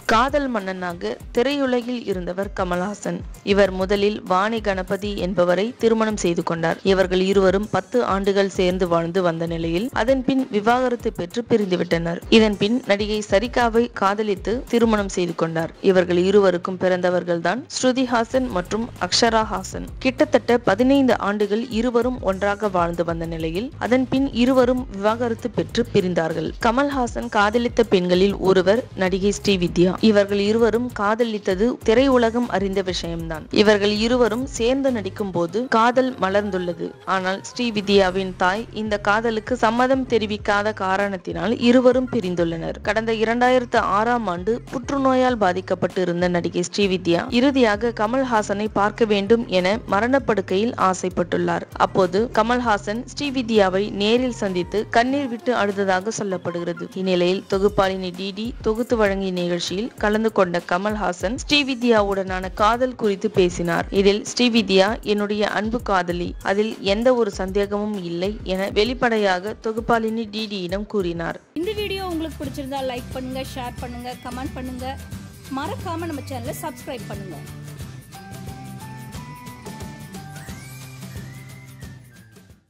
காதல் மன்னனாக திரையுலகில் இருந்தவர் கமல்ஹாசன் இவர் முதலில் வாணி கணபதி என்பவரை திருமணம் செய்து கொண்டார் இவர்கள் இருவரும் பத்து ஆண்டுகள் சேர்ந்து வாழ்ந்து வந்த நிலையில் அதன் பின் விவாகரத்து பெற்று பிரிந்துவிட்டனர் இதன் பின் நடிகை சரிகாவை காதலித்து திருமணம் செய்து கொண்டார் இவர்கள் இருவருக்கும் பிறந்தவர்கள்தான் ஸ்ருதி ஹாசன் மற்றும் அக்ஷரா ஹாசன் கிட்டத்தட்ட பதினைந்து ஆண்டுகள் இருவரும் ஒன்றாக வாழ்ந்து வந்த நிலையில் அதன் பின் இருவரும் விவாகரத்து பெற்று பிரிந்தார்கள் கமல்ஹாசன் காதலித்த பெண்களில் ஒருவர் நடிகை ஸ்ரீவித்யா இவர்கள் இருவரும் காதலித்தது திரையுலகம் அறிந்த விஷயம்தான் இவர்கள் இருவரும் சேர்ந்து நடிக்கும் போது காதல் மலர்ந்துள்ளது ஆனால் ஸ்ரீவித்யாவின் தாய் இந்த காதலுக்கு சம்மதம் தெரிவிக்காத காரணத்தினால் இருவரும் பிரிந்துள்ளனர் கடந்த இரண்டாயிரத்து ஆறாம் ஆண்டு புற்றுநோயால் பாதிக்கப்பட்டு இருந்த நடிகை ஸ்ரீவித்யா இறுதியாக கமல்ஹாசனை பார்க்க வேண்டும் என மரணப்படுக்கையில் ஆசைப்பட்டுள்ளார் அப்போது கமல்ஹாசன் ஸ்ரீவித்யாவை நேரில் சந்தித்து கண்ணீர் விட்டு அழுததாக சொல்லப்படுகிறது இந்நிலையில் தொகுப்பாளினி டிடி தொகுத்து வழங்கிய நிகழ்ச்சியில் கலந்து கொண்ட கமல்ஹாசன் ஸ்ரீவித்யாவுடனான காதல் குறித்து பேசினார் இதில் ஸ்ரீவித்யா என்னுடைய அன்பு காதலி அதில் எந்த ஒரு சந்தேகமும் இல்லை என வெளிப்படையாக தொகுப்பாளினி டிடியிடம் கூறினார் இந்த வீடியோ உங்களுக்கு பிடிச்சிருந்தா லைக் பண்ணுங்க ஷேர் பண்ணுங்க கமெண்ட் பண்ணுங்க மறக்காம நம்ம சேனலை சப்ஸ்கிரைப் பண்ணுங்க